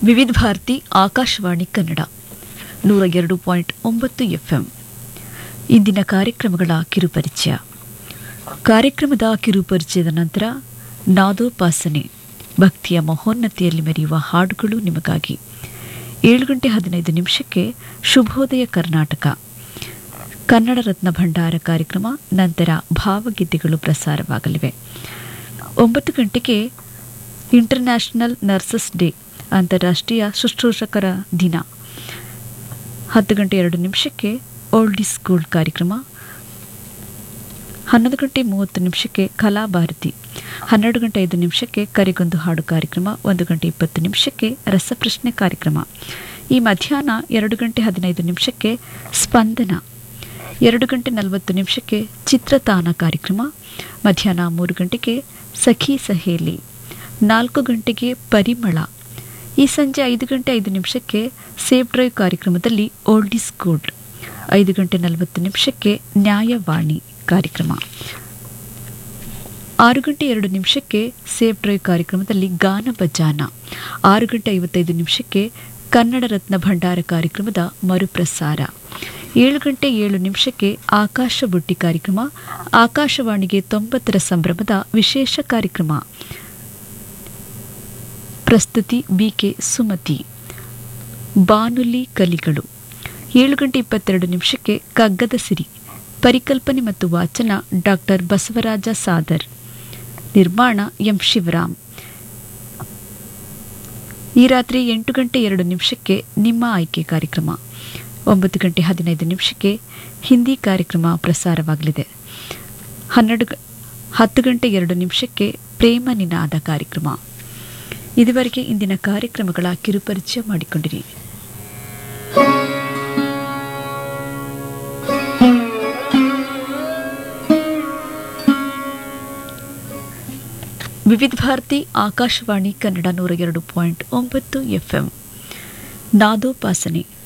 ವಿವಿಧ ಭಾರತಿ ಆಕಾಶವಾಣಿ ಕನ್ನಡ ನೂರ ಎರಡು ಪಾಯಿಂಟ್ ಒಂಬತ್ತು ಎಫ್ಎಂ ಇಂದಿನ ಕಾರ್ಯಕ್ರಮಗಳ ಕಿರುಪರಿಚಯ ಕಾರ್ಯಕ್ರಮದ ಕಿರುಪರಿಚಯದ ನಂತರ ನಾದೋಪಾಸನೆ ಭಕ್ತಿಯ ಮಹೋನ್ನತಿಯಲ್ಲಿ ಮೆರೆಯುವ ಹಾಡುಗಳು ನಿಮಗಾಗಿ ಏಳು ಗಂಟೆ ಹದಿನೈದು ನಿಮಿಷಕ್ಕೆ ಶುಭೋದಯ ಕರ್ನಾಟಕ ಕನ್ನಡ ರತ್ನ ಭಂಡಾರ ಕಾರ್ಯಕ್ರಮ ನಂತರ ಭಾವಗೀತೆಗಳು ಪ್ರಸಾರವಾಗಲಿವೆ ಒಂಬತ್ತು ಗಂಟೆಗೆ ಇಂಟರ್ನ್ಯಾಷನಲ್ ನರ್ಸಸ್ ಡೇ ಅಂತಾರಾಷ್ಟ್ರೀಯ ಶುಶ್ರೂಷಕರ ದಿನ ಹತ್ತು ಗಂಟೆ ಎರಡು ನಿಮಿಷಕ್ಕೆ ಓಲ್ಡ್ ಈಸ್ ಗೋಲ್ಡ್ ಕಾರ್ಯಕ್ರಮ ಹನ್ನೊಂದು ಗಂಟೆ ಮೂವತ್ತು ನಿಮಿಷಕ್ಕೆ ಕಲಾಭಾರತಿ ಹನ್ನೆರಡು ಗಂಟೆ ಐದು ನಿಮಿಷಕ್ಕೆ ಕರೆಗೊಂದು ಹಾಡು ಕಾರ್ಯಕ್ರಮ ಒಂದು ಗಂಟೆ ಇಪ್ಪತ್ತು ನಿಮಿಷಕ್ಕೆ ರಸಪ್ರಶ್ನೆ ಕಾರ್ಯಕ್ರಮ ಈ ಮಧ್ಯಾಹ್ನ ಎರಡು ಗಂಟೆ ಹದಿನೈದು ನಿಮಿಷಕ್ಕೆ ಸ್ಪಂದನ ಎರಡು ಗಂಟೆ ನಲವತ್ತು ನಿಮಿಷಕ್ಕೆ ಚಿತ್ರತಾನ ಕಾರ್ಯಕ್ರಮ ಮಧ್ಯಾಹ್ನ ಮೂರು ಗಂಟೆಗೆ ಸಖಿ ಸಹೇಲಿ ನಾಲ್ಕು ಗಂಟೆಗೆ ಪರಿಮಳ ಈ ಸಂಜೆ ಐದು ಗಂಟೆ ಐದು ನಿಮಿಷಕ್ಕೆ ಸೇಫ್ ಡ್ರೈವ್ ಕಾರ್ಯಕ್ರಮದಲ್ಲಿ ಓಲ್ಡ್ ಈಸ್ ಗೋಲ್ಡ್ ಐದು ಗಂಟೆ ನಲವತ್ತು ನಿಮಿಷಕ್ಕೆ ನ್ಯಾಯವಾಣಿ ಕಾರ್ಯಕ್ರಮ ಆರು ಗಂಟೆ ಎರಡು ನಿಮಿಷಕ್ಕೆ ಸೇಫ್ ಡ್ರೈವ್ ಕಾರ್ಯಕ್ರಮದಲ್ಲಿ ಗಾನ ಬಜಾನ ಆರು ಗಂಟೆ ಐವತ್ತೈದು ನಿಮಿಷಕ್ಕೆ ಕನ್ನಡ ರತ್ನ ಭಂಡಾರ ಕಾರ್ಯಕ್ರಮದ ಮರುಪ್ರಸಾರ ಏಳು ಗಂಟೆ ಏಳು ನಿಮಿಷಕ್ಕೆ ಆಕಾಶ ಬುಟ್ಟಿ ಕಾರ್ಯಕ್ರಮ ಆಕಾಶವಾಣಿಗೆ ತೊಂಬತ್ತರ ಸಂಭ್ರಮದ ವಿಶೇಷ ಕಾರ್ಯಕ್ರಮ ಪ್ರಸ್ತುತಿ ಬಿಕೆ ಸುಮತಿ ಬಾನುಲಿ ಕಲಿಗಳು ಏಳು ಗಂಟೆ ಇಪ್ಪತ್ತೆರಡು ನಿಮಿಷಕ್ಕೆ ಕಗ್ಗದ ಸಿರಿ ಪರಿಕಲ್ಪನೆ ಮತ್ತು ವಾಚನ ಡಾಕ್ಟರ್ ಬಸವರಾಜ ಸಾದರ್ ನಿರ್ಮಾಣ ಎಂ ಶಿವರಾಮ್ ಈ ರಾತ್ರಿ ಎಂಟು ಗಂಟೆ ಎರಡು ನಿಮಿಷಕ್ಕೆ ನಿಮ್ಮ ಆಯ್ಕೆ ಕಾರ್ಯಕ್ರಮ ಒಂಬತ್ತು ಗಂಟೆ ಹದಿನೈದು ನಿಮಿಷಕ್ಕೆ ಹಿಂದಿ ಕಾರ್ಯಕ್ರಮ ಪ್ರಸಾರವಾಗಲಿದೆ ಹನ್ನೆರಡು ಗ- ಹತ್ತು ಗಂಟೆ ಎರಡು ನಿಮಿಷಕ್ಕೆ ಪ್ರೇಮ ನಿನಾದ ಕಾರ್ಯಕ್ರಮ ಇದುವರೆಗೆ ಇಂದಿನ ಕಾರ್ಯಕ್ರಮಗಳ ಕಿರುಪರಿಚಯ ಮಾಡಿಕೊಂಡಿರಿ ವಿವಿಧ ಭಾರತಿ ಆಕಾಶವಾಣಿ ಕನ್ನಡ ನೂರ ಎರಡು ಪಾಯಿಂಟ್ ಒಂಬತ್ತು ಎಫ್ಎಂ ನಾದೋಪಾಸನೆ